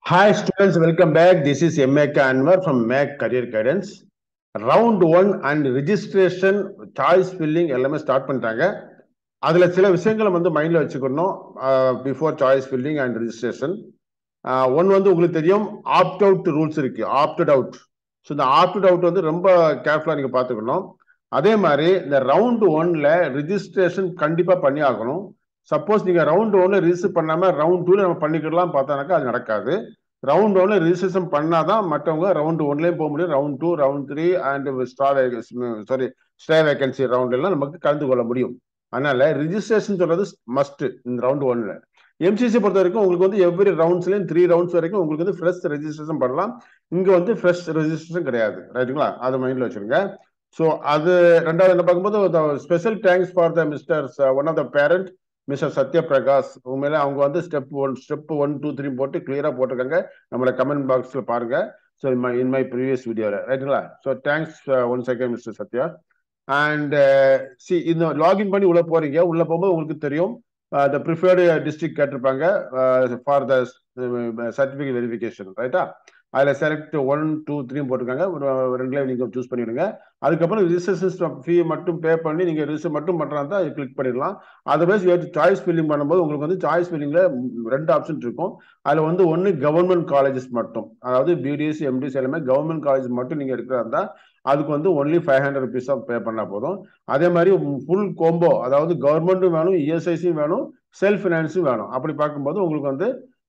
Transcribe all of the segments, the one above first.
Hi students, welcome back. This is MAK Anwar from MAK Career Guidance. Round one and registration, choice filling எல்லாமே start பண்ணிட்டாங்க அதுல சில விஷயங்களை வந்து மைண்ட்ல வச்சுக்கணும் before choice filling and registration one வந்து உங்களுக்கு தெரியும் ஆப்ட் அவுட் ரூல்ஸ் இருக்கு ஆப்டட் அவுட் ஸோ இந்த ஆப்டட் அவுட் வந்து ரொம்ப கேர்ஃபுல்லா நீங்க பாத்துக்கணும் அதே மாதிரி இந்த ரவுண்ட் ஒன்ல ரிஜிஸ்ட்ரேஷன் கண்டிப்பா பண்ணி ஆகணும் சப்போஸ் நீங்க ரவுண்ட் ஒன்ல ரிஜிஸ்டர் பண்ணாம ரவுண்ட் டூல நம்ம பண்ணிக்கலாம் பார்த்தானாக்கா அது நடக்காது ரவுண்ட் ஒன்ல ரிஜிஸ்ட்ரேஷன் பண்ணாதான் மற்றவங்க ரவுண்ட் ஒன்லயும் போக முடியும் round two round three and ஸ்டா சாரி ஸ்டே வேகன்சி ரவுண்ட் எல்லாம் நமக்கு கலந்து கொள்ள முடியும் அதனால ரிஜிஸ்ட்ரேஷன் சொல்றது மஸ்ட் இந்த ரவுண்ட் ஒன்ல எம்சிசி பொறுத்த வரைக்கும் உங்களுக்கு வந்து எவ்ரி ரவுண்ட்ஸ்லயும் த்ரீ ரவுண்ட்ஸ் வரைக்கும் உங்களுக்கு வந்து ஃப்ரெஷ் ரெஜிஸ்ட்ரேஷன் பண்ணலாம் இங்க வந்து ஃப்ரெஷ் ரெஜிஸ்ட்ரேஷன் கிடையாது ரைட்டுங்களா அதை மைண்ட்ல வச்சிருங்க ஸோ அது ரெண்டாவது என்ன பார்க்கும்போது special thanks for the mister one of the parent mister Satya Prakash உண்மையில அவங்க வந்து step one step one two three போட்டு கிளியரா போட்டிருக்காங்க நம்மளோட கமெண்ட் பாக்ஸ்ல பாருங்க ஸோ இன் மை ப்ரீவியஸ் வீடியோல ரைட்டுங்களா so thanks one second mister Satya and see இந்த லாகின் பண்ணி உள்ள போறீங்க உள்ள போகும்போது உங்களுக்கு தெரியும் த ப்ரிஃபர்டு டிஸ்ட்ரிக்ட் கேட்டிருப்பாங்க ஃபார் த சர்டிஃபிகேட் வெரிஃபிகேஷன் ரைட்டா அதில் செலக்ட் ஒன் டூ த்ரீ போட்டிருக்காங்க ரெண்டுலேயும் நீங்கள் சூஸ் பண்ணிவிடுங்க அதுக்கப்புறம் ரிஜிஸ்ட்ரேஷன் ஃபீ மட்டும் பே பண்ணி நீங்கள் ரிஜிஸ்டர் மட்டும் பண்ணுறதா அது கிளிக் பண்ணிடலாம் அதர்வைஸ் சாய்ஸ் ஃபில்லிங் பண்ணும்போது உங்களுக்கு வந்து சாய்ஸ் ஃபில்லிங்கில் ரெண்டு ஆப்ஷன் இருக்கும் அதில் வந்து ஒன்று கவர்மெண்ட் காலேஜஸ் மட்டும் அதாவது பிடிஎஸ் எம்டிஎஸ் எல்லாமே கவர்மெண்ட் காலேஜ் மட்டும் நீங்கள் இருக்கிறதா இருந்தால் அதுக்கு வந்து ஒன்லி ஃபைவ் ஹண்ட்ரட் ருபீஸ் தான் பே பண்ணால் போதும் அதே மாதிரி ஃபுல் கோம்போ அதாவது கவர்மெண்ட்டும் வேணும் இஎஸ்ஐசியும் வேணும் செல்ஃப் ஃபினான்ஸும் வேணும் அப்படி பார்க்கும்போது உங்களுக்கு வந்து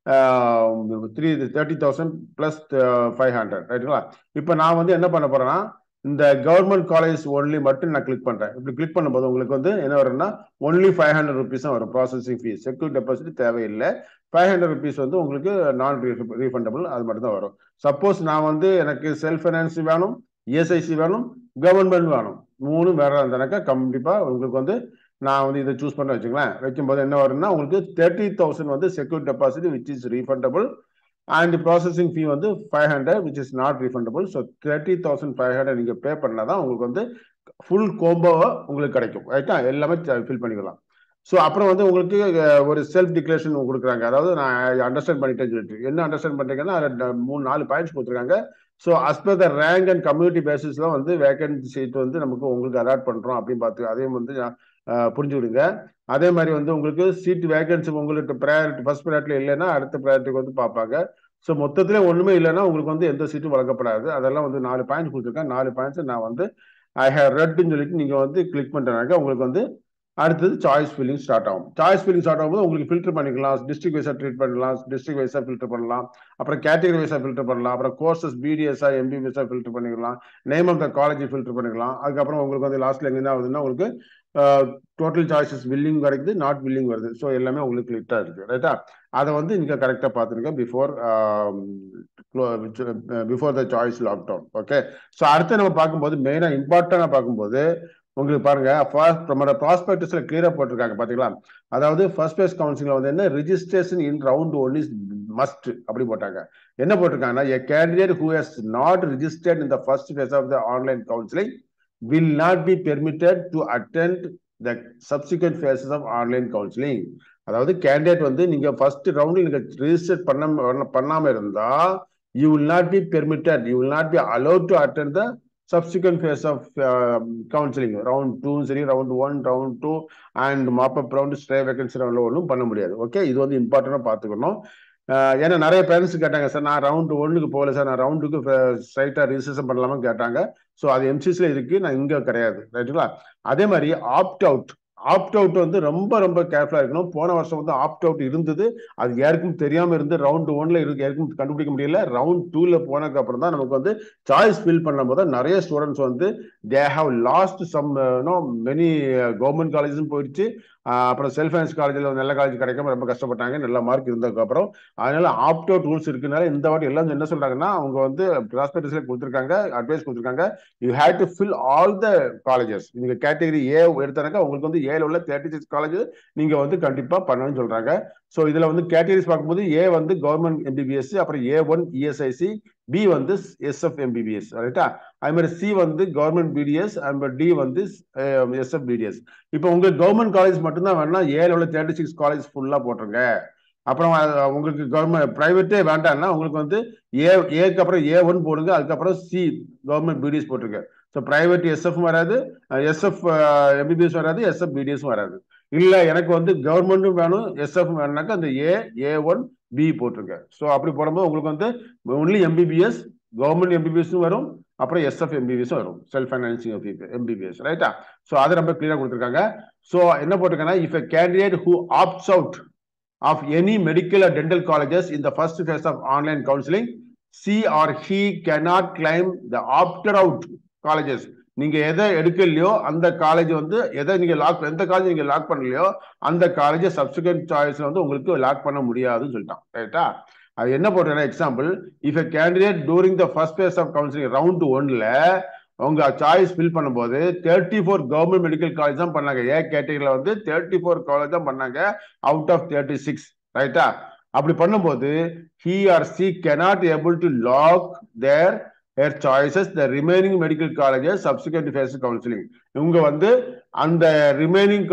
three thirty thousand plus five hundred ரைட்டுங்களா இப்போ நான் வந்து என்ன பண்ண போறேன்னா இந்த கவர்மெண்ட் காலேஜ் ஒன்லி மட்டும் நான் கிளிக் பண்றேன் இப்படி கிளிக் பண்ணும்போது உங்களுக்கு வந்து என்ன வரும்னா ஒன்லி ஃபைவ் ஹண்ட்ரட் ருபீஸ் தான் வரும் ப்ராசஸிங் ஃபீஸ் செக்யூர் டெபாசிட் தேவையில்லை ஃபைவ் ஹண்ட்ரட் ருபீஸ் வந்து உங்களுக்கு நான் ரீஃபண்டபிள் அது மட்டும் தான் வரும் சப்போஸ் நான் வந்து எனக்கு செல்ஃப் ஃபைனான்ஸ் வேணும் இஎஸ்ஐசி வேணும் கவர்மெண்ட் வேணும் மூணு வேற இருந்தாக்கா கண்டிப்பா உங்களுக்கு வந்து நான் வந்து இதை சூஸ் பண்ண வச்சுங்களேன் வைக்கும்போது என்ன வரும்னா உங்களுக்கு தேர்ட்டி தௌசண்ட் வந்து secure deposit which is refundable and processing fee வந்து five hundred which is not refundable so thirty thousand five hundred நீங்கள் பே பண்ணால் தான் உங்களுக்கு வந்து ஃபுல் கோம்போவை உங்களுக்கு கிடைக்கும் ரைட்டா எல்லாமே ஃபில் பண்ணிக்கலாம் ஸோ அப்புறம் வந்து உங்களுக்கு ஒரு செல்ஃப் டிக்ளரேஷன் கொடுக்குறாங்க அதாவது நான் அண்டர்ஸ்டாண்ட் பண்ணிட்டேன்னு சொல்லிட்டு என்ன அண்டர்ஸ்டாண்ட் பண்ணுறீங்கன்னா அதில் மூணு நாலு பாயிண்ட்ஸ் கொடுத்துருக்காங்க so as per the rank and community பேசிஸ்ல வந்து வேகன்சி சீட் வந்து நமக்கு உங்களுக்கு அலாட் பண்ணுறோம் அப்படின்னு பார்த்து அதையும் வந்து புரிஞ்சுக்கிடுங்க அதே மாதிரி வந்து உங்களுக்கு சீட் வேகன்சி உங்களுக்கு ப்ரையாரிட்டி ஃபர்ஸ்ட் ப்ரையாரிட்டியில் இல்லைன்னா அடுத்த ப்ரையாரிட்டிக்கு வந்து பார்ப்பாங்க ஸோ மொத்தத்துல ஒன்றுமே இல்லைன்னா உங்களுக்கு வந்து எந்த சீட்டும் வழங்கப்படாது அதெல்லாம் வந்து நாலு பாயிண்ட்ஸ் கொடுத்துருக்கேன் நாலு பாயிண்ட்ஸ் நான் வந்து ஐ ஹேவ் ரெட்னு சொல்லிட்டு நீங்கள் வந்து கிளிக் பண்ணுறாங்க உங்களுக்கு வந்து அடுத்தது சாய்ஸ் ஃபில்லிங் ஸ்டார்ட் ஆகும் சாய்ஸ் ஃபில்லிங் ஸ்டார்ட் ஆகும்போது உங்களுக்கு ஃபில்டர் பண்ணிக்கலாம் டிஸ்ட்ரிக் வைஸாக ட்ரீட் பண்ணலாம் டிஸ்ட்ரிக் வைஸாக ஃபில்டர் பண்ணலாம் அப்புறம் கேட்டகரி வைஸாக ஃபில்டர் பண்ணலாம் அப்புறம் கோர்சஸ் பிடிஎஸ்ஆ எம்பிபிஎஸ்ஆ ஃபில்டர் பண்ணிக்கலாம் name of the college filter பண்ணிக்கலாம் அதுக்கப்புறம் உங்களுக்கு வந்து லாஸ்ட்ல எங்கே ஆகுதுன்னா உங்களுக்கு டோட்டல் சாய்ஸஸ் வில்லிங் கிடைக்குது நாட் வில்லிங் வருது ஸோ எல்லாமே உங்களுக்கு கிளிக்டாக இருக்கு ரைட்டா அதை வந்து நீங்கள் கரெக்டாக பார்த்துருங்க before before the choice lockdown okay so அடுத்து நம்ம பார்க்கும்போது மெயினாக இம்பார்ட்டண்டாக பார்க்கும்போது உங்களுக்கு பாருங்க ஃபர்ஸ்ட் நம்மளோட ப்ராஸ்பெக்டஸ்ல கிளியரா போட்டிருக்காங்க பாத்தீங்களா அதாவது ஃபர்ஸ்ட் பேஸ் கவுன்சிலிங் வந்து என்ன registration in round one is must அப்படி போட்டாங்க என்ன போட்டிருக்காங்கன்னா a candidate who has not registered in the first phase of the online counselling will not be permitted to attend the subsequent phases of online counselling அதாவது candidate வந்து நீங்க first ரவுண்டில் நீங்க register பண்ண பண்ணாம இருந்தா you will not be permitted you will not be allot to attend the subsequent phase of uh, counseling round two சரி round one round two and mop up round stay vacancy round ஒன்றும் பண்ண முடியாது okay இது வந்து இம்பார்ட்டண்டாக பார்த்துக்கணும் ஏன்னா நிறைய parents கேட்டாங்க சார் நான் ரவுண்ட் ஒன்னுக்கு போகல சார் நான் ரவுண்டுக்கு ஸ்ட்ரைட்டாக ரிஜிஸ்ட்ரேஷன் பண்ணலாமான்னு கேட்டாங்க ஸோ அது எம்சிசியில் இருக்கு நான் இங்கே கிடையாது ரைட்டுங்களா அதே மாதிரி ஆப்ட் அவுட் ஆப்ட் அவுட் வந்து ரொம்ப ரொம்ப கேர்ஃபுல்லா இருக்கணும் போன வருஷம் வந்து ஆப்ட் அவுட் இருந்தது அது யாருக்கும் தெரியாம இருந்து ரவுண்ட் ஒன்ல இருக்கு யாருக்கும் கண்டுபிடிக்க முடியல ரவுண்ட் டூல போனதுக்கு அப்புறம் தான் நமக்கு வந்து சாய்ஸ் ஃபில் பண்ணும் போது நிறைய ஸ்டூடெண்ட்ஸ் வந்து they have lost some no many government காலேஜும் போயிடுச்சு அப்புறம் செல்ஃப் ஃபைனான்ஸ் காலேஜில் நல்ல காலேஜ் கிடைக்காம ரொம்ப கஷ்டப்பட்டாங்க நல்ல மார்க் இருந்ததுக்கு அப்புறம் அதனால ஆப்ட் அவுட் ரூல்ஸ் இருக்குனால இந்த வாட்டி எல்லாம் என்ன சொல்றாங்கன்னா அவங்க வந்து ப்ராஸ்பெக்டஸ்ல கொடுத்துருக்காங்க அட்வைஸ் கொடுத்துருக்காங்க you have to fill all the colleges நீங்க கேட்டகரி ஏ எடுத்தானாக்கா உங்களுக்கு வந்து ஏல உள்ள தேர்ட்டி சிக்ஸ் காலேஜ் நீங்க வந்து கண்டிப்பா பண்ணணும்னு சொல்றாங்க ஸோ இதுல வந்து கேட்டகரிஸ் பார்க்கும்போது ஏ வந்து கவர்மெண்ட் எம்பிபிஎஸ் அப்புறம் ஏ ஒன் இஎஸ்ஐசி பி வந்து எஸ்எஃப் எம்பிபிஎஸ் ரைட்டா அது மாதிரி சி வந்து கவர்மெண்ட் பிடிஎஸ் அண்ட் டி வந்து எஸ்எஃப் பிடிஎஸ் இப்போ உங்களுக்கு கவர்மெண்ட் காலேஜ் மட்டும்தான் வேணா ஏல உள்ள தேர்ட்டி சிக்ஸ் காலேஜ் ஃபுல்லா போட்டுருங்க அப்புறம் அஹ், உங்களுக்கு கவர்மெண்ட் பிரைவேட்டே வேண்டாம்னா உங்களுக்கு வந்து ஏ ஏக்கு அப்புறம் ஏ ஒன் போடுங்க அதுக்கப்புறம் சி கவர்மெண்ட் பிடிஎஸ் போட்டிருக்க ஸோ பிரைவேட் எஸ்எஃப் வராது எஸ்எஃப் எம்பிபிஎஸ் வராது எஸ்எஃப் பிடிஎஸ் வராது இல்ல எனக்கு வந்து கவர்மெண்ட்டும் வேணும் எஸ்எஃப் வேணும்னாக்கா அந்த ஏ ஏ ஒன் பி போட்டிருக்க ஸோ அப்படி போடும்போது உங்களுக்கு வந்து ஒன்லி எம்பிபிஎஸ் கவர்மெண்ட் எம்பிபிஎஸ் வரும் அப்புறம் எஸ்எஃப் எம்பிபிஎஸ் வரும் செல்ஃப் ஃபைனான்சிங் எம்பிபிஎஸ் ரைட்டா ஸோ அதை ரொம்ப கிளியரா கொடுத்துருக்காங்க ஸோ என்ன போட்டிருக்காங்கன்னா if a candidate who opts out of any medical or dental colleges in the first phase of online counseling, she or he cannot claim the opted out colleges. நீங்க எதை எடுக்கலையோ அந்த காலேஜ் வந்து எதை நீங்க லாக் எந்த college நீங்க lock பண்ணலையோ அந்த college subsequent சாய்ஸ்ல வந்து உங்களுக்கு லாக் பண்ண முடியாதுன்னு சொல்லிட்டான் ரைட்டா அது என்ன போட்டேன்னா example if a candidate during the first phase of counselling round ஒன்ல உங்க சாய்ஸ் ஃபில் பண்ணும்போது thirty four government medical college தான் பண்ணாங்க ஏ கேட்டகரியில வந்து தேர்ட்டி ஃபோர் காலேஜ் தான் பண்ணாங்க அவுட் ஆஃப் தேர்ட்டி சிக்ஸ் ரைட்டா அப்படி பண்ணும்போது he or she cannot able to lock their their choices the remaining medical colleges subsequent phase counselling இவங்க வந்து அந்த ரிமைனிங்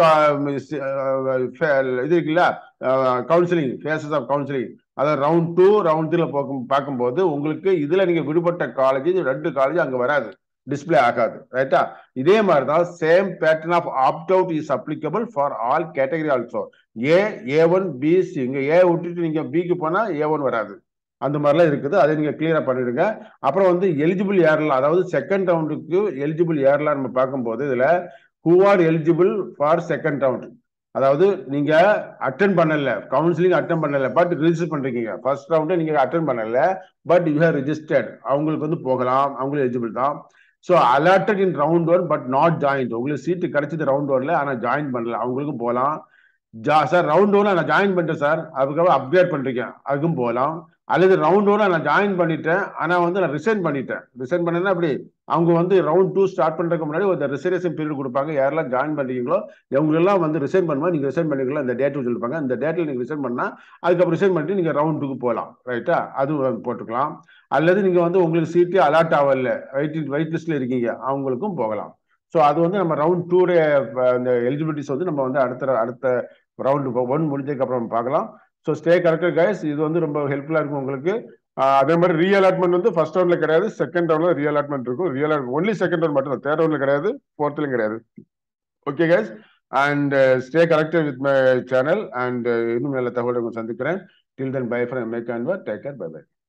இது இருக்குல்ல கவுன்சிலிங் ஃபேஸஸ் ஆஃப் கவுன்சிலிங் அதாவது ரவுண்ட் டூ ரவுண்ட் த்ரீல பார்க்கும் பார்க்கும்போது உங்களுக்கு இதுல நீங்க விடுபட்ட காலேஜ் ரெண்டு காலேஜ் அங்க வராது டிஸ்பிளே ஆகாது ரைட்டா இதே மாதிரி தான் same pattern of opt out is applicable for all category also A A one B C இங்க ஏ விட்டுட்டு நீங்க பிக்கு போனா ஏ ஒன் வராது அந்த மாதிரிலாம் இருக்குது அதை நீங்க கிளியரா பண்ணிடுங்க அப்புறம் வந்து எலிஜிபிள் ஏர்லாம் அதாவது செகண்ட் ரவுண்டுக்கு எலிஜிபிள் ஏர்லாம் நம்ம பார்க்கும்போது இதுல who are eligible for second round அதாவது நீங்க அட்டன் பண்ணல கவுன்சிலிங் அட்டன் பண்ணல பட் ரிஜிஸ்டர் பண்றீங்க ஃபர்ஸ்ட் ரவுண்டை நீங்க அட்டன் பண்ணல பட் யூ ஹேவ் ரிஜிஸ்டர்ட் அவங்களுக்கு வந்து போகலாம் அவங்களும் எலிஜிபிள் தான் so allotted in round one but not joined உங்களுக்கு சீட்டு கிடைச்சது ரவுண்ட் ஒன்ல ஆனா ஜாயின் பண்ணல அவங்களுக்கும் போகலாம் ஜா சார் ரவுண்ட் ஒன் நான் ஜாயின் பண்ணிட்டேன் சார் அதுக்கப்புறம் அப்கிரேட் பண்றீங்க அதுக்கும் போகலாம் அல்லது ரவுண்ட் ஒன் நான் ஜாயின் பண்ணிட்டேன் ஆனா வந்து நான் ரிசைன் பண்ணிட்டேன் ரிசைன் பண்ணேன்னா அப்படி அவங்க வந்து ரவுண்ட் டூ ஸ்டார்ட் பண்றதுக்கு முன்னாடி ஒரு ரிசர்வேஷன் பீரியட் கொடுப்பாங்க யாரெல்லாம் ஜாயின் பண்றீங்களோ இவங்களெல்லாம் வந்து ரிசைன் பண்ணும்போது நீங்க ரிசைன் பண்ணிக்கலாம் இந்த டேட் சொல்லிருப்பாங்க இந்த டேட்ல நீங்க ரிசைன் பண்ணா அதுக்கப்புறம் ரிசைன் பண்ணிட்டு நீங்க ரவுண்ட் டூக்கு போகலாம் ரைட்டா அது போட்டுக்கலாம் அல்லது நீங்க வந்து உங்களுக்கு சீட்டு அலாட் ஆகல வெயிட் வெயிட் லிஸ்ட்ல இருக்கீங்க அவங்களுக்கும் போகலாம் ஸோ அது வந்து நம்ம ரவுண்ட் டூடைய அந்த எலிஜிபிலிட்டிஸ் வந்து நம்ம வந்து அடுத்த அடுத்த ரவுண்டு ஒன் முடிஞ்சதுக்கு அப்புறம் பார்க்கலாம் ஸோ ஸ்டே கரெக்டட் கைஸ் இது வந்து ரொம்ப ஹெல்ப்ஃபுல்லா இருக்கும் உங்களுக்கு அதே மாதிரி ரீ அலாட்மெண்ட் வந்து ஃபர்ஸ்ட் ரவுண்ட்ல கிடையாது செகண்ட் ரவுண்ட்ல ரீ அலாட்மெண்ட் இருக்கும் re allot only second round மட்டும் தான் தேர்ட் ரவுண்ட்ல கிடையாது ஃபோர்த்லயும் கிடையாது okay guys and stay connected with my channel and இன்னும் நல்ல தகவலை சந்திக்கிறேன் டில் தென் பை ஃப்ரம் மேக் and take care bye by